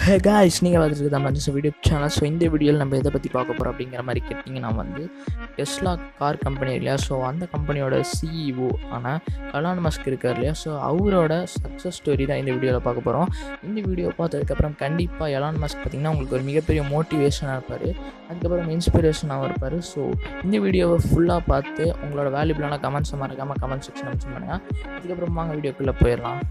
hey guys நீங்கள் பார்த்துட்டு நம்ம ஜஸ்ட் வீடியோ சேனல் ஸோ இந்த வீடியோவில் நம்ம எதை பற்றி பார்க்க போகிறோம் அப்படிங்கிற மாதிரி கேட்டிங்கன்னா வந்து டெஸ்லா கார் கம்பெனி இல்லையா ஸோ அந்த கம்பெனியோட சிஇஓ ஆனால் கலான் மஸ்க் இருக்கார் இல்லையா ஸோ அவரோட சக்ஸஸ் ஸ்டோரி தான் இந்த வீடியோவில் பார்க்க போகிறோம் இந்த வீடியோ பார்த்ததுக்கப்புறம் கண்டிப்பாக எலான் மஸ்க் பார்த்திங்கன்னா உங்களுக்கு ஒரு மிகப்பெரிய மோட்டிவேஷனாக இருப்பார் அதுக்கப்புறம் இன்ஸ்பிரேஷனாகவும் இருப்பார் ஸோ இந்த வீடியோவை ஃபுல்லாக பார்த்து உங்களோட வேல்யூபிளான கமெண்ட்ஸை மறக்காமல் கமெண்ட் செக்ஷன் மென்ஷன் பண்ணுங்கள் அதுக்கப்புறம் வாங்க வீடியோக்குள்ளே போயிடலாம்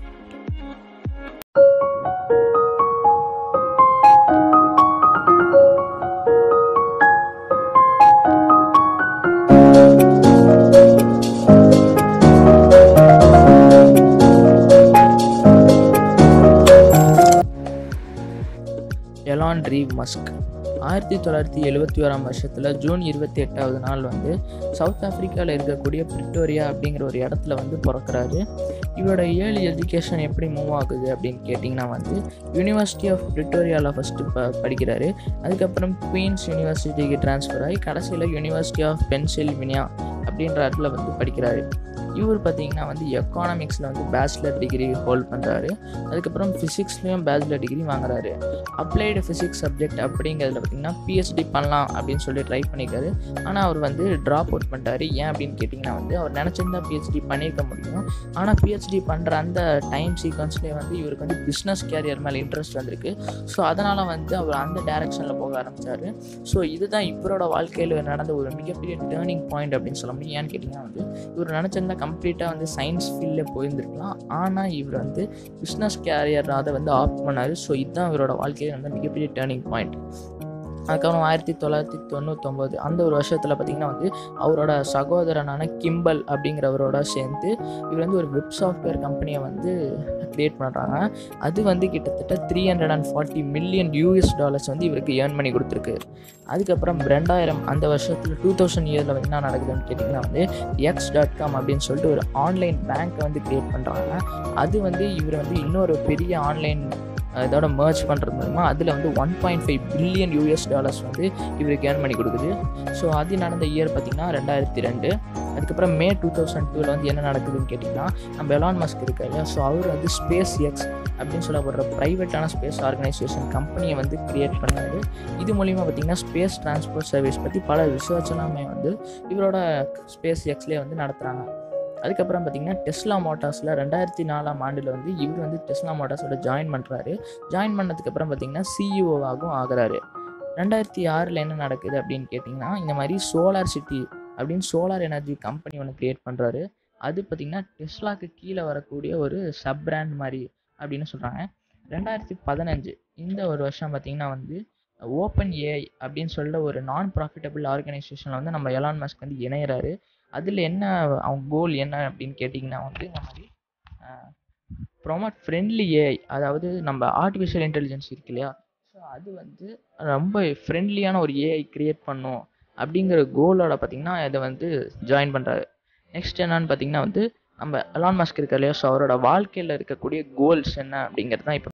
எலான் ரீவ் மஸ்க் ஆயிரத்தி தொள்ளாயிரத்தி எழுபத்தி ஓராம் வருஷத்தில் ஜூன் இருபத்தி எட்டாவது நாள் வந்து சவுத் ஆஃப்ரிக்காவில் இருக்கக்கூடிய பிரிட்டோரியா அப்படிங்கிற ஒரு இடத்துல வந்து பிறக்கிறாரு இவரோட ஏர்லி எஜுகேஷன் எப்படி மூவ் ஆகுது அப்படின்னு கேட்டிங்கன்னா வந்து யூனிவர்சிட்டி ஆஃப் பிரிட்டோரியாவில் ஃபஸ்ட்டு ப படிக்கிறாரு அதுக்கப்புறம் குவீன்ஸ் யூனிவர்சிட்டிக்கு ட்ரான்ஸ்ஃபர் ஆகி கடைசியில் யூனிவர்சிட்டி ஆஃப் பென்சில்வினியா அப்படின்ற இடத்துல வந்து படிக்கிறாரு இவர் பார்த்தீங்கன்னா வந்து எக்கானமிக்ஸில் வந்து பேச்சுலர் டிகிரி ஹோல்ட் பண்ணுறாரு அதுக்கப்புறம் ஃபிசிக்ஸ்லேயும் பேச்சுலர் டிகிரி வாங்குறாரு அப்ளைடு ஃபிசிக்ஸ் சப்ஜெக்ட் அப்படிங்கிறதுல பார்த்தீங்கன்னா பிஹெச்டி பண்ணலாம் அப்படின்னு சொல்லி ட்ரை பண்ணியிருக்காரு ஆனால் அவர் வந்து ட்ராப் அவுட் பண்ணிட்டாரு ஏன் அப்படின்னு கேட்டிங்கன்னா வந்து அவர் நினச்சிருந்தா பிஹெச்டி பண்ணியிருக்க முடியும் ஆனால் பிஹெச்டி பண்ணுற அந்த டைம் சீக்வன்ஸ்லேயே வந்து இவருக்கு வந்து பிஸ்னஸ் கேரியர் மேலே இன்ட்ரெஸ்ட் வந்திருக்கு ஸோ அதனால் வந்து அவர் அந்த டைரக்ஷனில் போக ஆரம்பித்தார் ஸோ இதுதான் இவரோட வாழ்க்கையில் நடந்த ஒரு மிகப்பெரிய டேர்னிங் பாயிண்ட் அப்படின்னு சொல்ல முடியும் ஏன்னு கேட்டிங்கன்னா வந்து இவர் நினச்சிருந்தா கம்ப்ளீட்டாக வந்து சயின்ஸ் ஃபீல்டில் போயிருந்துருக்கலாம் ஆனால் இவர் வந்து பிஸ்னஸ் கேரியர் அதை வந்து ஆப்ட் பண்ணார் ஸோ இதுதான் இவரோட வாழ்க்கையில் வந்து மிகப்பெரிய டேர்னிங் பாயிண்ட் அதுக்கப்புறம் ஆயிரத்தி தொள்ளாயிரத்தி தொண்ணூத்தொம்பது அந்த ஒரு வருஷத்தில் பார்த்திங்கன்னா வந்து அவரோட சகோதரனான கிம்பல் அப்படிங்கிறவரோட சேர்ந்து இவர் வந்து ஒரு வெப் சாஃப்ட்வேர் கம்பெனியை வந்து க்ரியேட் பண்ணுறாங்க அது வந்து கிட்டத்தட்ட three hundred and forty million US dollars வந்து இவருக்கு ஏர்ன் பண்ணி கொடுத்துருக்கு அதுக்கப்புறம் ரெண்டாயிரம் அந்த வருஷத்தில் டூ தௌசண்ட் இயரில் வந்து என்ன நடக்குதுன்னு கேட்டிங்கன்னா வந்து எக்ஸ் டாட் காம் அப்படின்னு சொல்லிட்டு ஒரு ஆன்லைன் பேங்க்கை வந்து க்ரியேட் பண்ணுறாங்க அது வந்து இவர் வந்து இன்னொரு பெரிய ஆன்லைன் இதோட மர்ஜ் பண்ணுறது மூலமா அதில் வந்து one point five billion US dollars வந்து இவருக்கு ஏர்ன் பண்ணி கொடுக்குது ஸோ அது நடந்த இயர் பார்த்திங்கன்னா ரெண்டாயிரத்தி ரெண்டு அதுக்கப்புறம் மே டூ தௌசண்ட் டூவில் வந்து என்ன நடக்குதுன்னு கேட்டிங்கன்னா நம்ம எலான் மஸ்க் இருக்கா இல்லையா ஸோ அவர் வந்து ஸ்பேஸ் எக்ஸ் அப்படின்னு சொல்லப்படுற ப்ரைவேட்டான ஸ்பேஸ் ஆர்கனைசேஷன் கம்பெனியை வந்து க்ரியேட் பண்ணார் இது மூலிமா பார்த்திங்கன்னா ஸ்பேஸ் டிரான்ஸ்போர்ட் சர்வீஸ் பற்றி பல ரிசர்ச் எல்லாமே வந்து இவரோட ஸ்பேஸ் எக்ஸ்லேயே வந்து நடத்துகிறாங்க அதுக்கப்புறம் பார்த்திங்கன்னா டெஸ்லா மோட்டார்ஸில் ரெண்டாயிரத்தி நாலாம் ஆண்டில் வந்து இவர் வந்து டெஸ்லா மோட்டார்ஸோட ஜாயின் பண்ணுறாரு ஜாயின் பண்ணதுக்கப்புறம் பார்த்திங்கன்னா சிஇஓவாகவும் ஆகிறாரு ரெண்டாயிரத்தி ஆறில் என்ன நடக்குது அப்படின்னு கேட்டிங்கன்னா இந்த மாதிரி சோலார் சிட்டி அப்படின்னு சோலார் எனர்ஜி கம்பெனி ஒன்று க்ரியேட் பண்ணுறாரு அது பார்த்திங்கன்னா டெஸ்லாக்கு கீழே வரக்கூடிய ஒரு சப் பிராண்ட் மாதிரி அப்படின்னு சொல்கிறாங்க ரெண்டாயிரத்தி பதினஞ்சு இந்த ஒரு வருஷம் பார்த்திங்கன்னா வந்து ஓப்பன் ஏஐ அப்படின்னு சொல்லிட்டு ஒரு நான் ப்ராஃபிட்டபிள் ஆர்கனைசேஷனில் வந்து நம்ம எலான் மஸ்க் வந்து இணையிறாரு அதில் என்ன அவங்க கோல் என்ன அப்படின்னு கேட்டிங்கன்னா வந்து இந்த மாதிரி ப்ரொமோட் ஃப்ரெண்ட்லி ஏஐ அதாவது நம்ம ஆர்டிஃபிஷியல் இன்டெலிஜென்ஸ் இருக்கு இல்லையா ஸோ அது வந்து ரொம்ப ஃப்ரெண்ட்லியான ஒரு ஏஐ க்ரியேட் பண்ணும் அப்படிங்கிற கோலோட பார்த்திங்கன்னா இதை வந்து ஜாயின் பண்ணுறாரு நெக்ஸ்ட் என்னன்னு பார்த்தீங்கன்னா வந்து நம்ம எலான் மஸ்க் இருக்க இல்லையா ஸோ அவரோட வாழ்க்கையில் இருக்கக்கூடிய கோல்ஸ் என்ன அப்படிங்கிறது தான் இப்போ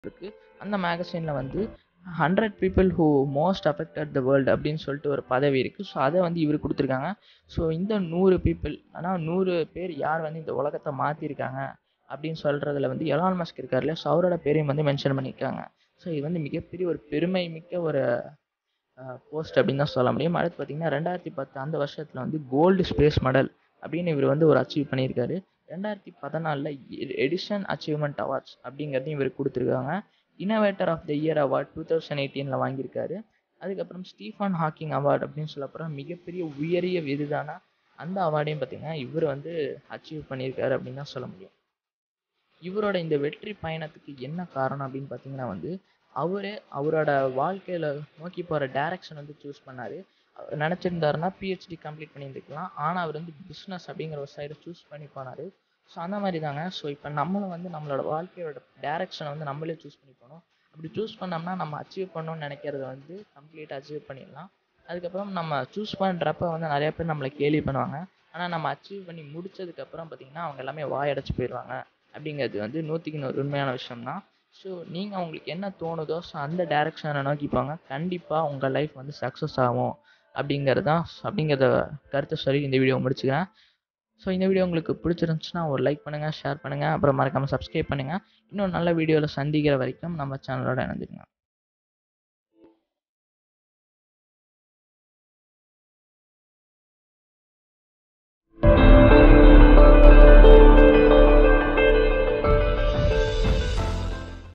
இருக்குது அந்த மேகசினில் வந்து hundred people who most affected the world அப்படின்னு சொல்லிட்டு ஒரு பதவி இருக்குது ஸோ அதை வந்து இவர் கொடுத்துருக்காங்க ஸோ இந்த நூறு பீப்புள் ஆனால் நூறு பேர் யார் வந்து இந்த உலகத்தை மாற்றிருக்காங்க அப்படின்னு சொல்கிறதுல வந்து எலான் மஸ்க் இருக்கார் இல்லையா ஸோ அவரோட பேரையும் வந்து மென்ஷன் பண்ணியிருக்காங்க ஸோ இது வந்து மிகப்பெரிய ஒரு பெருமை மிக்க ஒரு போஸ்ட் அப்படின்னு தான் சொல்ல முடியும் அடுத்து பார்த்தீங்கன்னா ரெண்டாயிரத்தி பத்து அந்த வருஷத்தில் வந்து கோல்டு ஸ்பேஸ் மெடல் அப்படின்னு இவர் வந்து ஒரு அச்சீவ் பண்ணியிருக்காரு ரெண்டாயிரத்தி பதினாலில் எடிஷன் அச்சீவ்மெண்ட் அவார்ட்ஸ் அப்படிங்கிறதையும் இவர் கொடுத்துருக்காங்க innovator of the year award two thousand எயிட்டீனில் வாங்கியிருக்காரு அதுக்கப்புறம் ஸ்டீஃபன் ஹாக்கிங் அவார்டு அப்படின்னு சொல்லப்போகிறோம் மிகப்பெரிய உயரிய விருதான அந்த அவார்டையும் பார்த்தீங்கன்னா இவர் வந்து அச்சீவ் பண்ணியிருக்காரு அப்படின்னு தான் சொல்ல முடியும் இவரோட இந்த வெற்றி பயணத்துக்கு என்ன காரணம் அப்படின்னு பார்த்தீங்கன்னா வந்து அவரே அவரோட வாழ்க்கையில் நோக்கி போகிற டேரக்ஷன் வந்து சூஸ் பண்ணார் அவர் நினச்சிருந்தாருன்னா பிஹெச்டி கம்ப்ளீட் பண்ணியிருந்துக்கலாம் ஆனால் அவர் வந்து பிஸ்னஸ் அப்படிங்கிற ஒரு சைடை சூஸ் பண்ணி போனார் ஸோ அந்த மாதிரி தாங்க ஸோ இப்போ நம்மளும் வந்து நம்மளோட வாழ்க்கையோட டேரக்ஷனை வந்து நம்மளே சூஸ் பண்ணி போகணும் அப்படி சூஸ் பண்ணோம்னா நம்ம அச்சீவ் பண்ணணும்னு நினைக்கிறத வந்து கம்ப்ளீட் அச்சீவ் பண்ணிடலாம் அதுக்கப்புறம் நம்ம சூஸ் பண்ணுறப்ப வந்து நிறைய பேர் நம்மளை கேள்வி பண்ணுவாங்க ஆனால் நம்ம அச்சீவ் பண்ணி முடிச்சதுக்கப்புறம் பார்த்திங்கன்னா அவங்க எல்லாமே வாயடைச்சு போயிடுவாங்க அப்படிங்கிறது வந்து நூற்றுக்கு நூறு உண்மையான விஷயம் தான் ஸோ நீங்கள் உங்களுக்கு என்ன தோணுதோ ஸோ அந்த டேரெக்ஷனை நோக்கி போங்க கண்டிப்பாக உங்கள் லைஃப் வந்து சக்ஸஸ் ஆகும் அப்படிங்கிறது தான் அப்படிங்கிறத கருத்தை சொல்லி இந்த வீடியோ முடிச்சுக்கிறேன் ஸோ இந்த வீடியோ உங்களுக்கு பிடிச்சிருந்துச்சுன்னா ஒரு லைக் பண்ணுங்கள் ஷேர் பண்ணுங்கள் அப்புறம் மறக்காமல் சப்ஸ்கிரைப் பண்ணுங்கள் இன்னும் நல்ல வீடியோவில் சந்திக்கிற வரைக்கும் நம்ம சேனலோட இணைஞ்சிருங்க